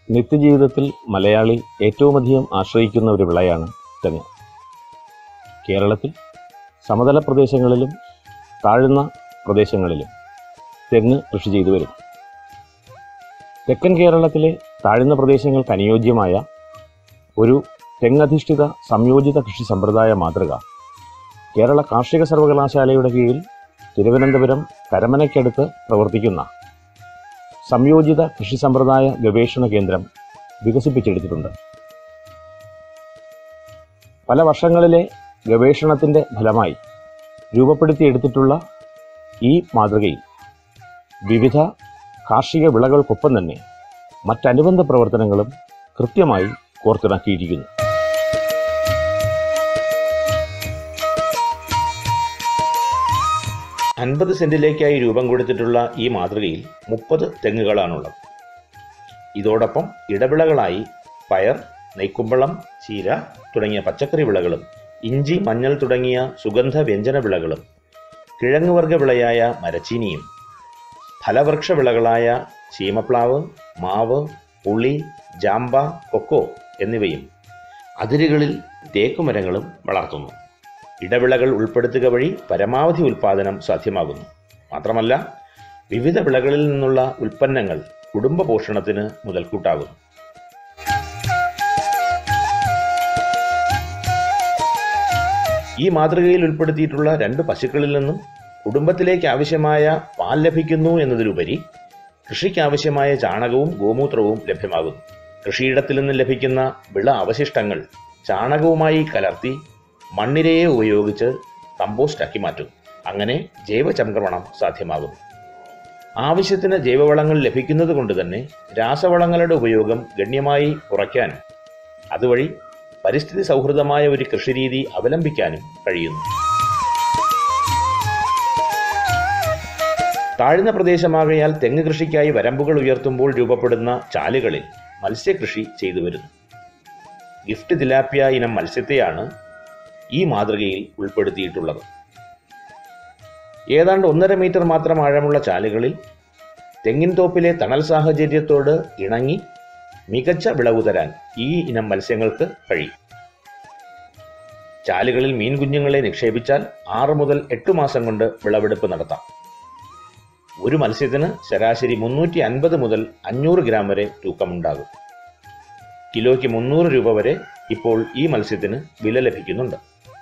നിത്യജീവിതത്തിൽ മലയാളി ഏറ്റവുമധികം ആശ്രയിക്കുന്ന ഒരു വിളയാണ് തെങ്ങ് കേരളത്തിൽ സമതല പ്രദേശങ്ങളിലും താഴ്ന്ന പ്രദേശങ്ങളിലും തെങ്ങ് കൃഷി ചെയ്തു വരുന്നു തെക്കൻ കേരളത്തിലെ താഴ്ന്ന പ്രദേശങ്ങൾക്ക് അനുയോജ്യമായ ഒരു തെങ്ങധിഷ്ഠിത സംയോജിത കൃഷി സമ്പ്രദായ മാതൃക കേരള കാർഷിക സർവകലാശാലയുടെ കീഴിൽ തിരുവനന്തപുരം കരമനയ്ക്കടുത്ത് പ്രവർത്തിക്കുന്ന സംയോജിത കൃഷി സമ്പ്രദായ ഗവേഷണ കേന്ദ്രം വികസിപ്പിച്ചെടുത്തിട്ടുണ്ട് പല വർഷങ്ങളിലെ ഗവേഷണത്തിൻ്റെ ഫലമായി രൂപപ്പെടുത്തിയെടുത്തിട്ടുള്ള ഈ മാതൃകയിൽ വിവിധ കാർഷിക വിളകൾക്കൊപ്പം തന്നെ മറ്റനുബന്ധ പ്രവർത്തനങ്ങളും കൃത്യമായി കോർത്തിണക്കിയിരിക്കുന്നു അൻപത് സെന്റിലേക്കായി രൂപം കൊടുത്തിട്ടുള്ള ഈ മാതൃകയിൽ മുപ്പത് തെങ്ങുകളാണുള്ളത് ഇതോടൊപ്പം ഇടവിളകളായി പയർ നെയ്ക്കുമ്പളം ചീര തുടങ്ങിയ പച്ചക്കറി വിളകളും ഇഞ്ചി മഞ്ഞൾ തുടങ്ങിയ സുഗന്ധ വ്യഞ്ജന വിളകളും കിഴങ്ങുവർഗ വിളയായ മരച്ചീനിയും ഫലവൃക്ഷ വിളകളായ ചീമപ്ലാവ് മാവ് പുളി ജാമ്പ കൊക്കോ എന്നിവയും അതിരുകളിൽ തേക്കുമരങ്ങളും വളർത്തുന്നു ഇടവിളകൾ ഉൾപ്പെടുത്തുക വഴി പരമാവധി ഉൽപാദനം സാധ്യമാകുന്നു മാത്രമല്ല വിവിധ വിളകളിൽ നിന്നുള്ള ഉൽപ്പന്നങ്ങൾ കുടുംബ പോഷണത്തിന് മുതൽക്കൂട്ടാകുന്നു ഈ മാതൃകയിൽ ഉൾപ്പെടുത്തിയിട്ടുള്ള രണ്ട് പശുക്കളിൽ നിന്നും കുടുംബത്തിലേക്ക് ആവശ്യമായ പാൽ ലഭിക്കുന്നു എന്നതിലുപരി കൃഷിക്ക് ആവശ്യമായ ചാണകവും ഗോമൂത്രവും ലഭ്യമാകുന്നു കൃഷിയിടത്തിൽ നിന്ന് ലഭിക്കുന്ന വിള അവശിഷ്ടങ്ങൾ ചാണകവുമായി കലർത്തി മണ്ണിരയെ ഉപയോഗിച്ച് കമ്പോസ്റ്റാക്കി മാറ്റുന്നു അങ്ങനെ ജൈവചംക്രമണം സാധ്യമാകുന്നു ആവശ്യത്തിന് ജൈവവളങ്ങൾ ലഭിക്കുന്നത് കൊണ്ട് തന്നെ രാസവളങ്ങളുടെ ഉപയോഗം ഗണ്യമായി കുറയ്ക്കാനും അതുവഴി പരിസ്ഥിതി സൗഹൃദമായ ഒരു കൃഷിരീതി അവലംബിക്കാനും കഴിയുന്നു താഴ്ന്ന പ്രദേശമാകയാൽ തെങ്ങ് കൃഷിക്കായി വരമ്പുകൾ ഉയർത്തുമ്പോൾ രൂപപ്പെടുന്ന ചാലുകളിൽ മത്സ്യകൃഷി ചെയ്തു വരുന്നു ഗിഫ്റ്റ് തിലാപ്പിയ ഇനം മത്സ്യത്തെയാണ് ഈ മാതൃകയിൽ ഉൾപ്പെടുത്തിയിട്ടുള്ളത് ഏതാണ്ട് ഒന്നര മീറ്റർ മാത്രം ആഴമുള്ള ചാലുകളിൽ തെങ്ങിൻ തോപ്പിലെ തണൽ സാഹചര്യത്തോട് ഇണങ്ങി മികച്ച വിളവ് തരാൻ ഈ ഇനം മത്സ്യങ്ങൾക്ക് കഴിയും ചാലുകളിൽ മീൻ കുഞ്ഞുങ്ങളെ നിക്ഷേപിച്ചാൽ ആറ് മുതൽ എട്ട് മാസം കൊണ്ട് വിളവെടുപ്പ് നടത്താം ഒരു മത്സ്യത്തിന് ശരാശരി മുന്നൂറ്റി അൻപത് മുതൽ അഞ്ഞൂറ് ഗ്രാം വരെ തൂക്കമുണ്ടാകും കിലോയ്ക്ക് മുന്നൂറ് രൂപ വരെ ഇപ്പോൾ ഈ മത്സ്യത്തിന് വില ലഭിക്കുന്നുണ്ട്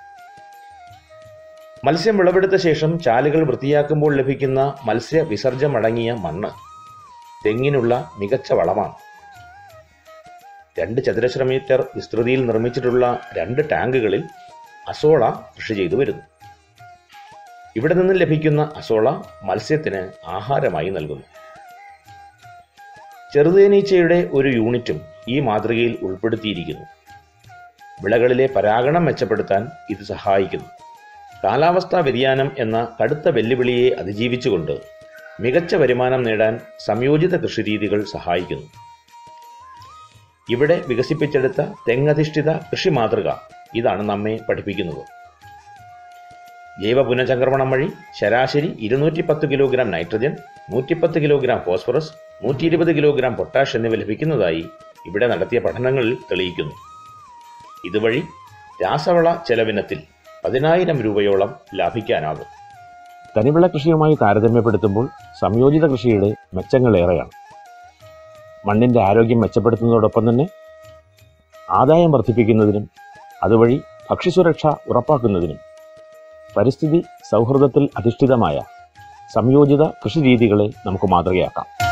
മത്സ്യം വിളവെടുത്ത ശേഷം ചാലുകൾ വൃത്തിയാക്കുമ്പോൾ ലഭിക്കുന്ന മത്സ്യ വിസർജമടങ്ങിയ മണ്ണ് തെങ്ങിനുള്ള മികച്ച വളമാണ് രണ്ട് ചതുരശ്ര മീറ്റർ വിസ്തൃതിയിൽ നിർമ്മിച്ചിട്ടുള്ള രണ്ട് ടാങ്കുകളിൽ അസോള കൃഷി ചെയ്തു വരുന്നു ഇവിടെ നിന്ന് ലഭിക്കുന്ന അസോള മത്സ്യത്തിന് ആഹാരമായി നൽകുന്നു ചെറുതേനീച്ചയുടെ ഒരു യൂണിറ്റും ഈ മാതൃകയിൽ ഉൾപ്പെടുത്തിയിരിക്കുന്നു വിളകളിലെ പരാഗണം മെച്ചപ്പെടുത്താൻ ഇത് സഹായിക്കുന്നു കാലാവസ്ഥാ വ്യതിയാനം എന്ന കടുത്ത വെല്ലുവിളിയെ അതിജീവിച്ചുകൊണ്ട് മികച്ച വരുമാനം നേടാൻ സംയോജിത കൃഷിരീതികൾ സഹായിക്കുന്നു ഇവിടെ വികസിപ്പിച്ചെടുത്ത തെങ്ങധിഷ്ഠിത കൃഷി മാതൃക ഇതാണ് നമ്മെ പഠിപ്പിക്കുന്നത് ജൈവ പുനഃചംക്രമണം വഴി ശരാശരി ഇരുന്നൂറ്റി പത്ത് കിലോഗ്രാം നൈട്രജൻ നൂറ്റിപ്പത്ത് കിലോഗ്രാം ഫോസ്ഫറസ് നൂറ്റി ഇരുപത് കിലോഗ്രാം പൊട്ടാഷ് എന്നിവ ലഭിക്കുന്നതായി ഇവിടെ നടത്തിയ പഠനങ്ങളിൽ തെളിയിക്കുന്നു ഇതുവഴി രാസവള ചെലവിനത്തിൽ പതിനായിരം രൂപയോളം ലാഭിക്കാനാകും തനിവിള കൃഷിയുമായി താരതമ്യപ്പെടുത്തുമ്പോൾ സംയോജിത കൃഷിയുടെ മെച്ചങ്ങളേറെയാണ് മണ്ണിൻ്റെ ആരോഗ്യം മെച്ചപ്പെടുത്തുന്നതോടൊപ്പം തന്നെ ആദായം വർദ്ധിപ്പിക്കുന്നതിനും അതുവഴി ഭക്ഷ്യസുരക്ഷ ഉറപ്പാക്കുന്നതിനും പരിസ്ഥിതി സൗഹൃദത്തിൽ അധിഷ്ഠിതമായ സംയോജിത കൃഷിരീതികളെ നമുക്ക് മാതൃകയാക്കാം